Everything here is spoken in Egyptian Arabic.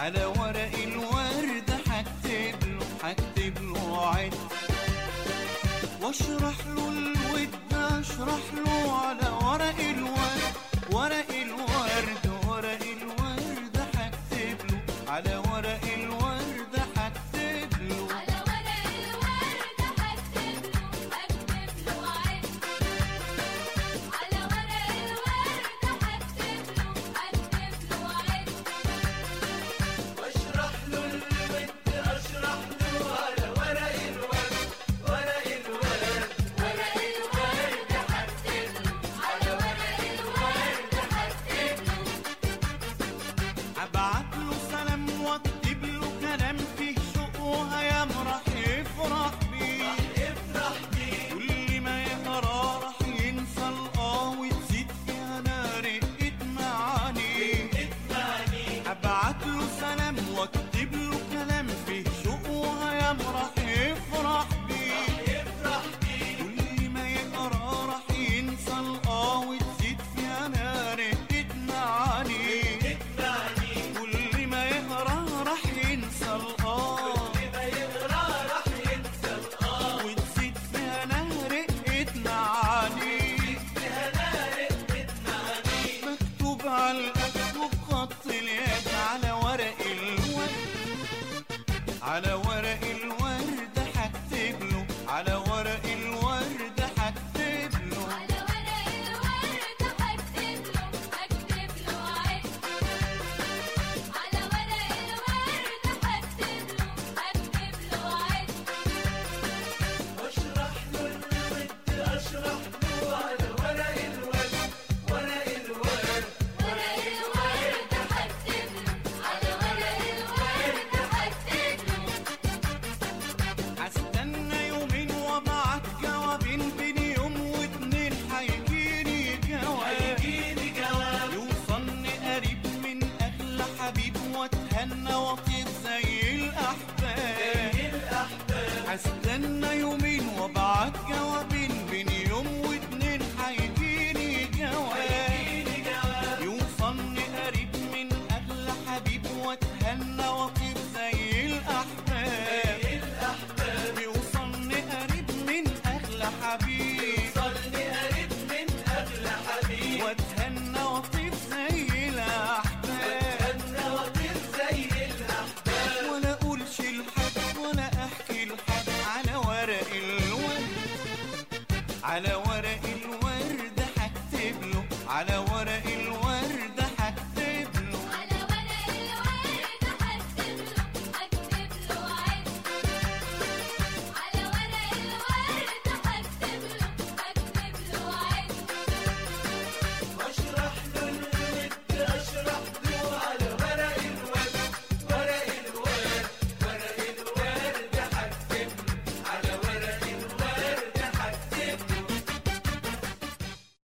على ورق الورد هكتب له هكتب له عد واشرح له الود اشرح له على ورق الورد ورق الورد ورق الورد هكتب له على ورق الورد هكتب له على ورق الورد هكتب له هكتب له عد على ورق الورد هكتب له هكتب له عد واشرح له الود اشرح له على ورق الورد ورق الورد ورق الورد هكتب له على ورق الورد هكتب له ابعت له سلام واكتب له كلام فيه شوق وهيام راح يفرح بيه افرح بيه كل ما يقرا راح ينسى الاه وتزيد فيها نار معاني اسمعني ابعت له سلام واكتب له كلام فيه شوق وهيام راح يفرح بيه افرح بيه كل ما يقرا راح ينسى الاه وتزيد فيها نار معاني اسمعني كل ما يقرا راح ينسى الاه ما يقرا راح ينسى الاه وتزيد فيها نار معاني فيها نار اسمعني مكتوب على الأكل وبخط اليد على ورق الورد على ورق الورد هكتب له على ورق الورد هكتب له على ورق الورد هكتب له هكتب له عد على ورق الورد هكتب له هكتب له عد واشرح له الود اشرح له على ورق الورد ورق الورد ورق الورد هكتب له على ورق الورد هكتب له هستنى يومين وابعت جوابين بين يوم واتنين هيجيني جواب هيجيلي جواب يوصلني قريب من اغلى حبيب واتهنى واطير زي الاحباب الاحباب هستنى يومين وابعت جوابين بين يوم واتنين هيجيني جواب هيجيلي جواب يوصلني قريب من اغلى حبيب واتهنى واطير زي الاحباب الاحباب يوصلني قريب من اغلى حبيب صلني قريب من اغلى حبيب واتهنى واطير زي الاحباب انا وطير زي الاحباب ولا اقولش لحد ولا احكي لحد على ورق الورد على ورق الورد هكتب له على ورق